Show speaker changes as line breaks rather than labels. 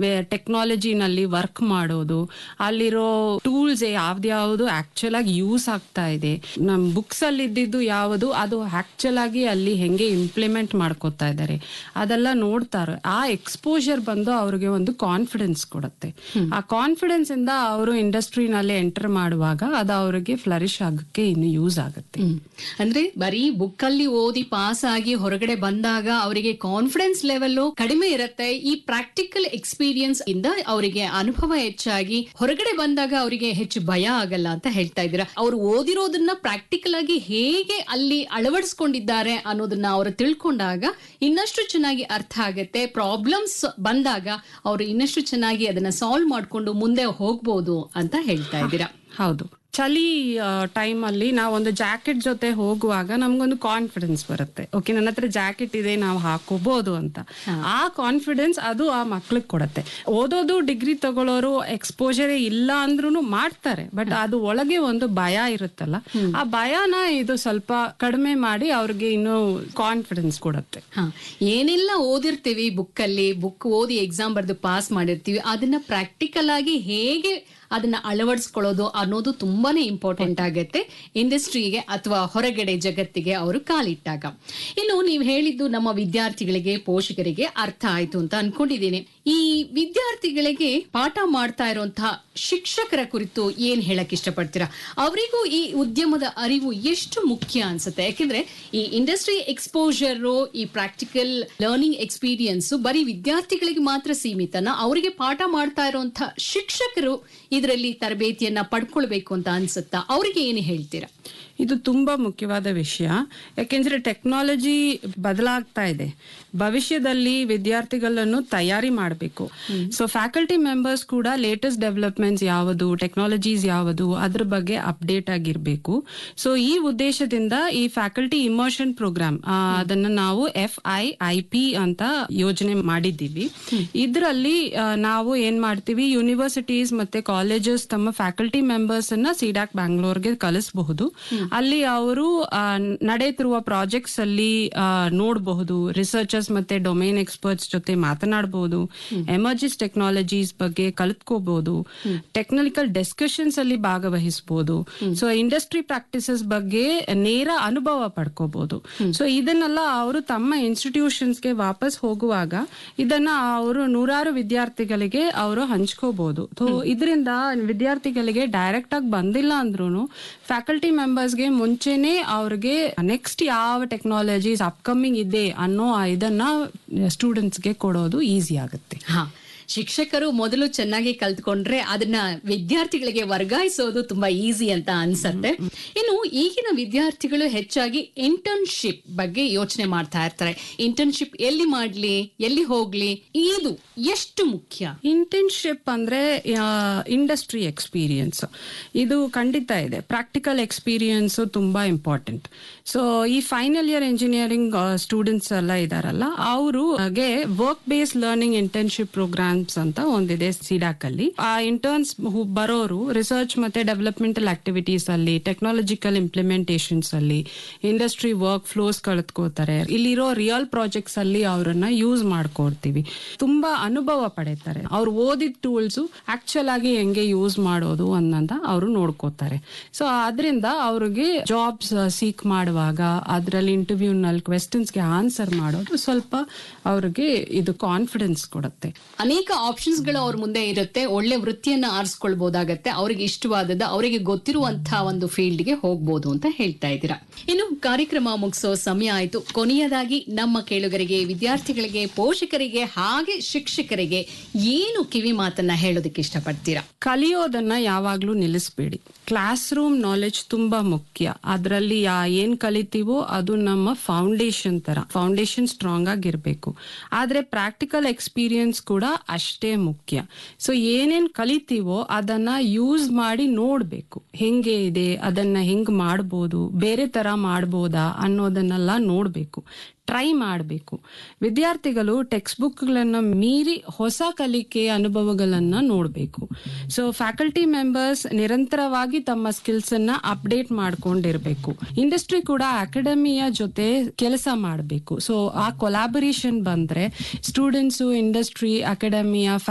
ಟೆಕ್ನಾಲಜಿನಲ್ಲಿ work ಮಾಡೋದು ಅಲ್ಲಿರೋ tools ಯಾವ್ದ್ಯಾವ್ದು ಆಕ್ಚುಲ್ ಆಗಿ ಯೂಸ್ ಆಗ್ತಾ ಇದೆ ನಮ್ ಬುಕ್ಸ್ ಅಲ್ಲಿ ಇದ್ದಿದ್ದು ಯಾವುದು ಅದು ಆಕ್ಚುಲ್ ಆಗಿ ಅಲ್ಲಿ ಹೆಂಗೆ ಇಂಪ್ಲಿಮೆಂಟ್ ಮಾಡ್ಕೋತಾ ಇದ್ದಾರೆ ಅದೆಲ್ಲ ನೋಡ್ತಾರೆ ಆ ಎಕ್ಸ್ಪೋಜರ್ ಬಂದು ಅವ್ರಿಗೆ ಒಂದು ಕಾನ್ಫಿಡೆನ್ಸ್ ಕೊಡುತ್ತೆ ಆ ಕಾನ್ಫಿಡೆನ್ಸ್ ಇಂದ ಅವರು ಇಂಡಸ್ಟ್ರಿನಲ್ಲಿ ಎಂಟರ್ ಮಾಡುವಾಗ ಅದು ಅವರಿಗೆ ಫ್ಲರಿಶ್ ಆಗಕ್ಕೆ ಇನ್ನು ಯೂಸ್ ಆಗುತ್ತೆ
ಹ್ಮ್. ಅಂದ್ರೆ ಬರೀ ಬುಕ್ ಅಲ್ಲಿ ಓದಿ ಪಾಸ್ ಆಗಿ ಹೊರಗಡೆ ಬಂದಾಗ ಅವರಿಗೆ ಕಾನ್ಫಿಡೆನ್ಸ್ ಲೆವೆಲ್ ಕಡಿಮೆ ಇರುತ್ತೆ ಈ ಪ್ರಾಕ್ಟಿಕಲ್ ಎಕ್ಸ್ಪೀರಿಯನ್ಸ್ ಇಂದ ಅವರಿಗೆ ಅನುಭವ ಹೆಚ್ಚಾಗಿ ಹೊರಗಡೆ ಬಂದಾಗ ಅವರಿಗೆ ಹೆಚ್ಚು ಭಯ ಆಗಲ್ಲ ಅಂತ ಹೇಳ್ತಾ ಇದ್ದೀರಾ ಅವ್ರು ಓದಿರೋದನ್ನ ಪ್ರಾಕ್ಟಿಕಲ್ ಆಗಿ ಹೇಗೆ ಅಲ್ಲಿ ಅಳವಡಿಸ್ಕೊಂಡಿದ್ದಾರೆ ಅನ್ನೋದನ್ನ ಅವರು ತಿಳ್ಕೊಂಡಾಗ ಇನ್ನಷ್ಟು ಚೆನ್ನಾಗಿ ಅರ್ಥ ಆಗುತ್ತೆ ಪ್ರಾಬ್ಲಮ್ಸ್ ಬಂದಾಗ ಅವರು ಇನ್ನಷ್ಟು ಚೆನ್ನಾಗಿ ಅದನ್ನ ಸಾಲ್ವ್ ಮಾಡ್ಕೊಂಡು ಮುಂದೆ ಹೋಗ್ಬೋದು ಅಂತ ಹೇಳ್ತಾ ಇದ್ದೀರಾ
ಹೌದು ಚಳಿ ಟೈಮ್ ಅಲ್ಲಿ ನಾವೊಂದು ಜಾಕೆಟ್ ಜೊತೆ ಹೋಗುವಾಗ ನಮ್ಗೊಂದು ಕಾನ್ಫಿಡೆನ್ಸ್ ಬರುತ್ತೆ ಓಕೆ ನನ್ನ ಹತ್ರ ಜಾಕೆಟ್ ಇದೆ ನಾವು ಹಾಕೋಬಹುದು ಅಂತ ಆ ಕಾನ್ಫಿಡೆನ್ಸ್ ಅದು ಆ ಮಕ್ಳಿಗೆ ಕೊಡುತ್ತೆ ಓದೋದು ಡಿಗ್ರಿ ತಗೊಳ್ಳೋರು ಎಕ್ಸ್ಪೋಜರೇ ಇಲ್ಲ ಅಂದ್ರೂ ಮಾಡ್ತಾರೆ ಬಟ್ ಅದು ಒಳಗೆ ಒಂದು ಭಯ ಇರುತ್ತಲ್ಲ ಆ ಭಯನ ಇದು ಸ್ವಲ್ಪ ಕಡಿಮೆ ಮಾಡಿ ಅವ್ರಿಗೆ ಇನ್ನು ಕಾನ್ಫಿಡೆನ್ಸ್ ಕೊಡುತ್ತೆ
ಹ ಏನೆಲ್ಲ ಓದಿರ್ತೀವಿ ಬುಕ್ ಅಲ್ಲಿ ಬುಕ್ ಓದಿ ಎಕ್ಸಾಮ್ ಬರೆದು ಪಾಸ್ ಮಾಡಿರ್ತೀವಿ ಅದನ್ನ ಪ್ರಾಕ್ಟಿಕಲ್ ಆಗಿ ಹೇಗೆ ಅದನ್ನ ಅಳವಡಿಸ್ಕೊಳ್ಳೋದು ಅನ್ನೋದು ತುಂಬಾನೇ ಇಂಪಾರ್ಟೆಂಟ್ ಆಗುತ್ತೆ ಇಂಡಸ್ಟ್ರಿಗೆ ಅಥವಾ ಹೊರಗಡೆ ಜಗತ್ತಿಗೆ ಅವರು ಕಾಲಿಟ್ಟಾಗ ಇನ್ನು ನೀವು ಹೇಳಿದ್ದು ನಮ್ಮ ವಿದ್ಯಾರ್ಥಿಗಳಿಗೆ ಪೋಷಕರಿಗೆ ಅರ್ಥ ಆಯ್ತು ಅಂತ ಅನ್ಕೊಂಡಿದ್ದೀನಿ ಈ ವಿದ್ಯಾರ್ಥಿಗಳಿಗೆ ಪಾಠ ಮಾಡ್ತಾ ಇರುವಂತಹ ಶಿಕ್ಷಕರ ಕುರಿತು ಏನ್ ಹೇಳಕ್ ಇಷ್ಟಪಡ್ತೀರಾ ಅವರಿಗೂ ಈ ಉದ್ಯಮದ ಅರಿವು ಎಷ್ಟು ಮುಖ್ಯ ಅನ್ಸುತ್ತೆ ಯಾಕೆಂದ್ರೆ ಈ ಇಂಡಸ್ಟ್ರಿ ಎಕ್ಸ್ಪೋಜರ್ ಈ ಪ್ರಾಕ್ಟಿಕಲ್ ಲರ್ನಿಂಗ್ ಎಕ್ಸ್ಪೀರಿಯನ್ಸ್ ಬರೀ ವಿದ್ಯಾರ್ಥಿಗಳಿಗೆ ಮಾತ್ರ ಸೀಮಿತನ ಅವರಿಗೆ ಪಾಠ ಮಾಡ್ತಾ ಇರುವಂತಹ ಶಿಕ್ಷಕರು ಇದರಲ್ಲಿ ತರಬೇತಿಯನ್ನ ಪಡ್ಕೊಳ್ಬೇಕು ಅಂತ ಅನ್ಸುತ್ತಾ ಅವರಿಗೆ ಏನು ಹೇಳ್ತೀರಾ
ಇದು ತುಂಬಾ ಮುಖ್ಯವಾದ ವಿಷಯ ಯಾಕೆಂದ್ರೆ ಟೆಕ್ನಾಲಜಿ ಬದಲಾಗ್ತಾ ಇದೆ ಭವಿಷ್ಯದಲ್ಲಿ ವಿದ್ಯಾರ್ಥಿಗಳನ್ನು ತಯಾರಿ ಮಾಡಬೇಕು ಸೊ ಫ್ಯಾಕಲ್ಟಿ ಮೆಂಬರ್ಸ್ ಕೂಡ ಲೇಟೆಸ್ಟ್ ಡೆವಲಪ್ಮೆಂಟ್ಸ್ ಯಾವುದು ಟೆಕ್ನಾಲಜೀಸ್ ಯಾವುದು ಅದ್ರ ಬಗ್ಗೆ ಅಪ್ಡೇಟ್ ಆಗಿರ್ಬೇಕು ಸೊ ಈ ಉದ್ದೇಶದಿಂದ ಈ ಫ್ಯಾಕಲ್ಟಿ ಇಮರ್ಷನ್ ಪ್ರೋಗ್ರಾಮ್ ಅದನ್ನ ನಾವು ಎಫ್ ಐ ಐ ಪಿ ಅಂತ ಯೋಜನೆ ಮಾಡಿದ್ದೀವಿ ಇದರಲ್ಲಿ ನಾವು ಏನ್ ಮಾಡ್ತೀವಿ ಯೂನಿವರ್ಸಿಟೀಸ್ ಮತ್ತೆ ಕಾಲೇಜಸ್ ತಮ್ಮ ಫ್ಯಾಕಲ್ಟಿ ಮೆಂಬರ್ಸ್ ಅನ್ನ ಸಿಡಾಕ್ ಬ್ಯಾಂಗ್ಳೂರ್ಗೆ ಕಲಿಸಬಹುದು ಅಲ್ಲಿ ಅವರು ನಡೆಯುತ್ತಿರುವ ಪ್ರಾಜೆಕ್ಟ್ಸ್ ಅಲ್ಲಿ ಆ, ನೋಡಬಹುದು ರಿಸರ್ಚರ್ಸ್ ಮತ್ತೆ ಡೊಮೈನ್ ಎಕ್ಸ್ಪರ್ಟ್ಸ್ ಜೊತೆ ಮಾತನಾಡಬಹುದು ಎಮರ್ಜಿಸ್ ಟೆಕ್ನಾಲಜೀಸ್ ಬಗ್ಗೆ ಕಲ್ತ್ಕೋಬಹುದು ಟೆಕ್ನಿಕಲ್ ಡಿಸ್ಕಷನ್ಸ್ ಅಲ್ಲಿ ಭಾಗವಹಿಸಬಹುದು ಸೊ ಇಂಡಸ್ಟ್ರಿ ಪ್ರಾಕ್ಟೀಸಸ್ ಬಗ್ಗೆ ನೇರ ಅನುಭವ ಪಡ್ಕೋಬಹುದು ಸೊ ಇದನ್ನೆಲ್ಲ ಅವರು ತಮ್ಮ ಇನ್ಸ್ಟಿಟ್ಯೂಷನ್ಸ್ಗೆ ವಾಪಸ್ ಹೋಗುವಾಗ ಇದನ್ನ ಅವರು ನೂರಾರು ವಿದ್ಯಾರ್ಥಿಗಳಿಗೆ ಅವರು ಹಂಚ್ಕೋಬಹುದು ಸೊ ಇದರಿಂದ ವಿದ್ಯಾರ್ಥಿಗಳಿಗೆ ಡೈರೆಕ್ಟ್ ಆಗಿ ಬಂದಿಲ್ಲ ಅಂದ್ರೂ ಫ್ಯಾಕಲ್ಟಿ ಮೆಂಬರ್ಸ್ಗೆ ಮುಂಚೆನೆ ಅವ್ರಿಗೆ ನೆಕ್ಸ್ಟ್ ಯಾವ ಟೆಕ್ನಾಲಜೀಸ್ ಅಪ್ಕಮಿಂಗ್ ಇದೆ ಅನ್ನೋ ಇದನ್ನ ಸ್ಟೂಡೆಂಟ್ಸ್ಗೆ ಕೊಡೋದು ಈಸಿ ಆಗುತ್ತೆ
ಹಾ ಶಿಕ್ಷಕರು ಮೊದಲು ಚೆನ್ನಾಗಿ ಕಲ್ತ್ಕೊಂಡ್ರೆ ಅದನ್ನ ವಿದ್ಯಾರ್ಥಿಗಳಿಗೆ ವರ್ಗಾಯಿಸೋದು ತುಂಬಾ ಈಸಿ ಅಂತ ಅನ್ಸತ್ತೆ ಇನ್ನು ಈಗಿನ ವಿದ್ಯಾರ್ಥಿಗಳು ಹೆಚ್ಚಾಗಿ ಇಂಟರ್ನ್ಶಿಪ್ ಬಗ್ಗೆ ಯೋಚನೆ ಮಾಡ್ತಾ ಇರ್ತಾರೆ ಇಂಟರ್ನ್ಶಿಪ್ ಎಲ್ಲಿ ಮಾಡ್ಲಿ ಎಲ್ಲಿ ಹೋಗ್ಲಿ ಇದು ಎಷ್ಟು ಮುಖ್ಯ
ಇಂಟರ್ನ್ಶಿಪ್ ಅಂದ್ರೆ ಇಂಡಸ್ಟ್ರಿ ಎಕ್ಸ್ಪೀರಿಯನ್ಸ್ ಇದು ಖಂಡಿತ ಇದೆ ಪ್ರಾಕ್ಟಿಕಲ್ ಎಕ್ಸ್ಪೀರಿಯನ್ಸ್ ತುಂಬಾ ಇಂಪಾರ್ಟೆಂಟ್ ಸೊ ಈ ಫೈನಲ್ ಇಯರ್ ಇಂಜಿನಿಯರಿಂಗ್ ಸ್ಟೂಡೆಂಟ್ಸ್ ಎಲ್ಲ ಇದಾರಲ್ಲ ಅವ್ರಿಗೆ work base learning internship programs ಅಂತ ಒಂದಿದೆ ಸಿಡಾಕ್ ಅಲ್ಲಿ ಆ ಇಂಟರ್ನ್ಸ್ ಬರೋರು ರಿಸರ್ಚ್ ಮತ್ತೆ ಡೆವಲಪ್ಮೆಂಟಲ್ ಆಕ್ಟಿವಿಟೀಸ್ ಅಲ್ಲಿ ಟೆಕ್ನಾಲಜಿಕಲ್ ಇಂಪ್ಲಿಮೆಂಟೇಷನ್ಸ್ ಅಲ್ಲಿ ಇಂಡಸ್ಟ್ರಿ ವರ್ಕ್ ಫ್ಲೋಸ್ ಕಳೆದುಕೋತಾರೆ ಇಲ್ಲಿರೋ ರಿಯಲ್ ಪ್ರಾಜೆಕ್ಟ್ಸ್ ಅಲ್ಲಿ ಅವರನ್ನ ಯೂಸ್ ಮಾಡ್ಕೊಡ್ತೀವಿ ತುಂಬಾ ಅನುಭವ ಪಡೀತಾರೆ ಅವ್ರು ಓದಿದ ಟೂಲ್ಸ್ ಆಕ್ಚುಲ್ ಆಗಿ ಹೆಂಗೆ ಯೂಸ್ ಮಾಡೋದು ಅನ್ನೋದ ಅವರು ನೋಡ್ಕೋತಾರೆ ಸೊ ಅದರಿಂದ ಅವ್ರಿಗೆ ಜಾಬ್ಸ್ ಸೀಕ್ ಮಾಡುವಾಗ ಅದರಲ್ಲಿ ಇಂಟರ್ವ್ಯೂ ನಲ್ಲಿ ಕ್ವೆಶನ್ಸ್ಗೆ ಆನ್ಸರ್ ಮಾಡೋದು ಸ್ವಲ್ಪ ಅವ್ರಿಗೆ ಇದು ಕಾನ್ಫಿಡೆನ್ಸ್ ಕೊಡುತ್ತೆ
ಅನೇಕ ಆಪ್ಷನ್ಸ್ ಗಳು ಅವ್ರ ಮುಂದೆ ಇರುತ್ತೆ ಒಳ್ಳೆ ವೃತ್ತಿಯನ್ನ ಆರಿಸ್ಕೊಳ್ಬಹುದಾಗತ್ತೆ ಅವ್ರಿಗೆ ಇಷ್ಟವಾದದ ಅವರಿಗೆ ಗೊತ್ತಿರುವಂತಹ ಒಂದು ಫೀಲ್ಡ್ ಗೆ ಹೋಗ್ಬೋದು ಅಂತ ಹೇಳ್ತಾ ಇದ್ದೀರಾ ಇನ್ನು ಕಾರ್ಯಕ್ರಮ ಮುಗಿಸೋ ಸಮಯ ಆಯ್ತು ಕೊನೆಯದಾಗಿ ನಮ್ಮ ಕೇಳುಗರಿಗೆ ವಿದ್ಯಾರ್ಥಿಗಳಿಗೆ ಪೋಷಕರಿಗೆ ಹಾಗೆ ಶಿಕ್ಷಕರಿಗೆ ಏನು ಕಿವಿ ಮಾತನ್ನ ಹೇಳೋದಕ್ಕೆ ಇಷ್ಟಪಡ್ತೀರಾ
ಕಲಿಯೋದನ್ನ ಯಾವಾಗ್ಲೂ ನಿಲ್ಲಿಸ್ಬೇಡಿ ಕ್ಲಾಸ್ ರೂಮ್ ನಾಲೆಜ್ ತುಂಬಾ ಮುಖ್ಯ ಅದರಲ್ಲಿ ಏನ್ ಕಲಿತೀವೋ ಅದು ನಮ್ಮ ಫೌಂಡೇಶನ್ ತರ ಫೌಂಡೇಶನ್ ಸ್ಟ್ರಾಂಗ್ ಆಗಿರ್ಬೇಕು ಆದ್ರೆ ಪ್ರಾಕ್ಟಿಕಲ್ ಎಕ್ಸ್ಪೀರಿಯನ್ಸ್ ಕೂಡ ಅಷ್ಟೇ ಮುಖ್ಯ ಸೊ ಏನೇನ್ ಕಲಿತೀವೋ ಅದನ್ನ ಯೂಸ್ ಮಾಡಿ ನೋಡ್ಬೇಕು ಹೆಂಗೆ ಇದೆ ಅದನ್ನ ಹೆಂಗ್ ಮಾಡ್ಬೋದು ಬೇರೆ ತರ ಮಾಡ್ಬೋದಾ ಅನ್ನೋದನ್ನೆಲ್ಲ ನೋಡ್ಬೇಕು ಟ್ರೈ ಮಾಡಬೇಕು ವಿದ್ಯಾರ್ಥಿಗಳು ಟೆಕ್ಸ್ಟ್ ಬುಕ್ಗಳನ್ನ ಮೀರಿ ಹೊಸ ಕಲಿಕೆ ಅನುಭವಗಳನ್ನ ನೋಡಬೇಕು ಸೊ ಫ್ಯಾಕಲ್ಟಿ ಮೆಂಬರ್ಸ್ ನಿರಂತರವಾಗಿ ತಮ್ಮ ಸ್ಕಿಲ್ಸ್ ಅನ್ನ ಅಪ್ಡೇಟ್ ಮಾಡ್ಕೊಂಡಿರ್ಬೇಕು ಇಂಡಸ್ಟ್ರಿ ಕೂಡ ಅಕಾಡೆಮಿಯ ಜೊತೆ ಕೆಲಸ ಮಾಡಬೇಕು ಸೊ ಆ ಕೊಲಾಬರೇಷನ್ ಬಂದ್ರೆ ಸ್ಟೂಡೆಂಟ್ಸ್ ಇಂಡಸ್ಟ್ರಿ ಅಕಾಡೆಮಿಯ